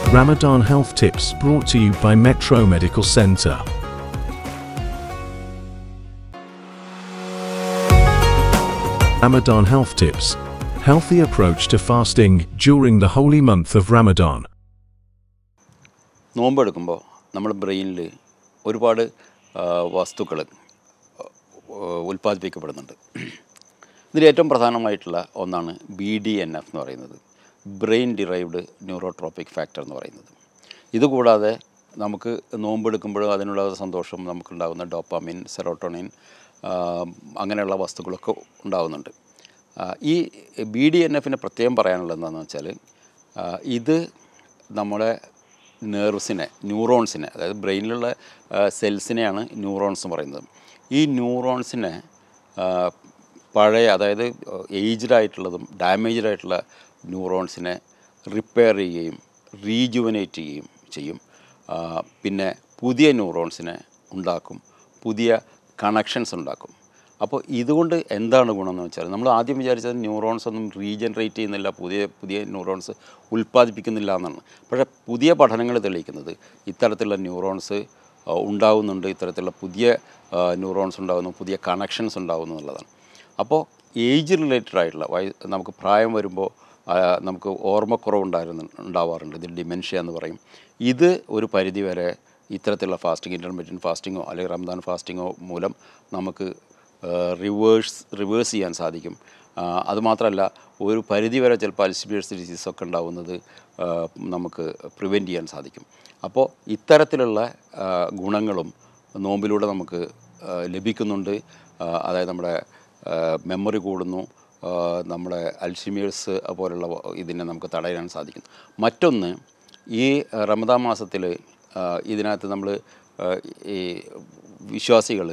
Ramadan Health Tips brought to you by Metro Medical Center. Ramadan Health Tips Healthy approach to fasting during the holy month of Ramadan. നോമ്പെടുക്കുമ്പോൾ നമ്മുടെ ബ്രെയിനിൽ ഒരുപാട് വസ്തുക്കൾ ഉൽപ്പാദിപ്പിക്കപ്പെടുന്നുണ്ട് ഇതിൽ ഏറ്റവും പ്രധാനമായിട്ടുള്ള ഒന്നാണ് ബി ഡി എൻ എഫ് എന്ന് പറയുന്നത് ബ്രെയിൻ ഡിറൈവ്ഡ് ന്യൂറോട്രോപ്പിക് ഫാക്ടർ എന്ന് പറയുന്നത് ഇതുകൂടാതെ നമുക്ക് നോമ്പെടുക്കുമ്പോഴും അതിനുള്ള സന്തോഷം നമുക്കുണ്ടാകുന്ന ഡോപ്പാമിൻ സെറോട്ടോണിൻ അങ്ങനെയുള്ള വസ്തുക്കളൊക്കെ ഉണ്ടാകുന്നുണ്ട് ആ, ഈ ബി ഡി എൻ എഫിന് പ്രത്യേകം പറയാനുള്ളത് എന്താണെന്ന് വെച്ചാൽ ആ, ഇത് നമ്മുടെ നെർവ്സിനെ ന്യൂറോൺസിനെ അതായത് ബ്രെയിനിലുള്ള സെൽസിനെയാണ് ന്യൂറോൺസ് എന്ന് പറയുന്നത് ഈ ന്യൂറോൺസിനെ ആ, പഴയ അതായത് ഏജ്ഡ് ആയിട്ടുള്ളതും ഡാമേജ്ഡ് ആയിട്ടുള്ള ന്യൂറോൺസിനെ റിപ്പയർ ചെയ്യുകയും റീജുവനേറ്റ് ചെയ്യുകയും ചെയ്യും ആ, പിന്നെ പുതിയ ന്യൂറോൺസിനെ ഉണ്ടാക്കും പുതിയ കണക്ഷൻസ് ഉണ്ടാക്കും അപ്പോൾ ഇതുകൊണ്ട് എന്താണ് ഗുണമെന്ന് വെച്ചാൽ നമ്മൾ ആദ്യം വിചാരിച്ചത് ന്യൂറോൺസ് ഒന്നും റീജനറേറ്റ് ചെയ്യുന്നില്ല പുതിയ പുതിയ ന്യൂറോൺസ് ഉൽപ്പാദിപ്പിക്കുന്നില്ല എന്നാണ് പക്ഷേ പുതിയ പഠനങ്ങൾ തെളിയിക്കുന്നത് ഇത്തരത്തിലുള്ള ന്യൂറോൺസ് ആ, ഉണ്ടാവുന്നുണ്ട് ഇത്തരത്തിലുള്ള പുതിയ ആ, ന്യൂറോൺസ് ഉണ്ടാകുന്നു പുതിയ കണക്ഷൻസ് ഉണ്ടാകുന്നു എന്നുള്ളതാണ് അപ്പോൾ ഏജ് റിലേറ്റഡ് ആയിട്ടുള്ള വയ നമുക്ക് പ്രായം വരുമ്പോൾ ആ, നമുക്ക് ഓർമ്മക്കുറവ് ഉണ്ടായിരുന്നു ഉണ്ടാവാറുണ്ട് ഇത് ഡിമെൻഷ്യ എന്ന് പറയും ഇത് ഒരു പരിധി വരെ ഇത്തരത്തിലുള്ള ഫാസ്റ്റിംഗ് ഇൻ്റർമീഡിയൻ ഫാസ്റ്റിങ്ങോ അല്ലെങ്കിൽ റംദാൻ ഫാസ്റ്റിങ്ങോ മൂലം നമുക്ക് റിവേഴ്സ് റിവേഴ്സ് ചെയ്യാൻ സാധിക്കും ആ, അതുമാത്രമല്ല ഒരു പരിധി വരെ ചിലപ്പോൾ അൽസിബിയേഴ്സ് ഡിസീസൊക്കെ ഉണ്ടാവുന്നത് ആ, നമുക്ക് പ്രിവെൻറ്റ് ചെയ്യാൻ സാധിക്കും അപ്പോൾ ഇത്തരത്തിലുള്ള ആ, ഗുണങ്ങളും നോമ്പിലൂടെ നമുക്ക് ആ, ലഭിക്കുന്നുണ്ട് ആ, അതായത് നമ്മുടെ മെമ്മറി കൂടുന്നു ആ, നമ്മുടെ അൽഷിമിയേഴ്സ് പോലുള്ള വ- ഇതിനെ നമുക്ക് തടയാൻ സാധിക്കും മറ്റൊന്ന് ഈ റമദാൻ മാസത്തിൽ ഇതിനകത്ത് നമ്മൾ ഈ വിശ്വാസികൾ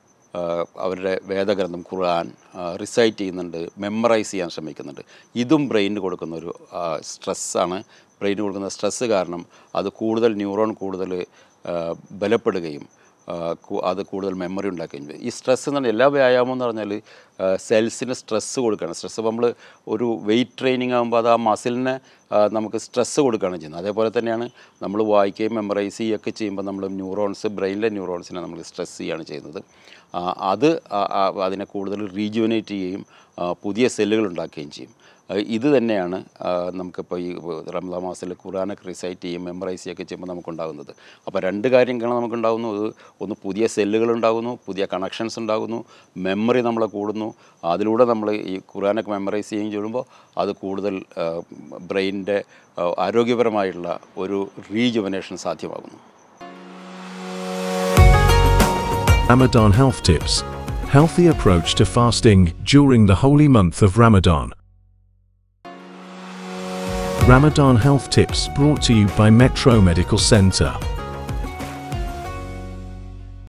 അവരുടെ വേദഗ്രന്ഥം ഖുർആൻ റിസൈറ്റ് ചെയ്യുന്നുണ്ട് മെമ്മറൈസ് ചെയ്യാൻ ശ്രമിക്കുന്നുണ്ട് ഇതും ബ്രെയിനിന് കൊടുക്കുന്ന ഒരു സ്ട്രെസ്സാണ് ബ്രെയിന് കൊടുക്കുന്ന സ്ട്രെസ്സ് കാരണം അത് കൂടുതൽ ന്യൂറോൺ കൂടുതൽ ആ, ബലപ്പെടുകയും ആ, കു- അത് കൂടുതൽ മെമ്മറി ഉണ്ടാക്കുകയും ചെയ്യും ഈ സ്ട്രെസ് എന്ന് പറഞ്ഞാൽ എല്ലാ വ്യായാമം എന്ന് പറഞ്ഞാൽ സെൽസിന് സ്ട്രെസ്സ് കൊടുക്കുകയാണ് സ്ട്രെസ് നമ്മൾ ഒരു വെയിറ്റ് ട്രെയിനിങ് ആകുമ്പോൾ അത് ആ മസിലിന് നമുക്ക് സ്ട്രെസ്സ് കൊടുക്കുകയാണ് ചെയ്യുന്നത് അതേപോലെ തന്നെയാണ് നമ്മൾ വായിക്കുകയും മെമ്മറൈസ് ചെയ്യുകയൊക്കെ ചെയ്യുമ്പോൾ നമ്മൾ ന്യൂറോൺസ് ബ്രെയിനിലെ ന്യൂറോൺസിനെ നമ്മൾ സ്ട്രെസ് ചെയ്യുകയാണ് ചെയ്യുന്നത് ആ, അത് ആ, ആ, അതിനെ കൂടുതൽ റീജുവനേറ്റ് ചെയ്യുകയും ആ, പുതിയ സെല്ലുകൾ ഉണ്ടാക്കുകയും ചെയ്യും ആ, ഇത് തന്നെയാണ് ആ, നമുക്കിപ്പോൾ ഈ റംസാൻ മാസത്തിൽ ഖുറാനൊക്കെ റിസൈറ്റ് ചെയ്യും മെമ്മറൈസ് ചെയ്യുകയൊക്കെ ചെയ്യുമ്പോൾ നമുക്കുണ്ടാകുന്നത് അപ്പോൾ രണ്ട് കാര്യങ്ങളാണ് നമുക്കുണ്ടാകുന്നു ഇത് ഒന്ന് പുതിയ സെല്ലുകൾ ഉണ്ടാകുന്നു പുതിയ കണക്ഷൻസ് ഉണ്ടാകുന്നു മെമ്മറി നമ്മളെ കൂടുന്നു അതിലൂടെ നമ്മൾ ഈ ഖുറാനൊക്കെ മെമ്മറൈസ് ചെയ്യുകയും ചെയ്യുമ്പോൾ അത് കൂടുതൽ ബ്രെയിനിൻ്റെ ആരോഗ്യപരമായിട്ടുള്ള ഒരു റീജുവനേഷൻ സാധ്യമാകുന്നു Ramadan Health Tips Healthy approach to fasting during the holy month of Ramadan. Ramadan Health Tips brought to you by Metro Medical Center.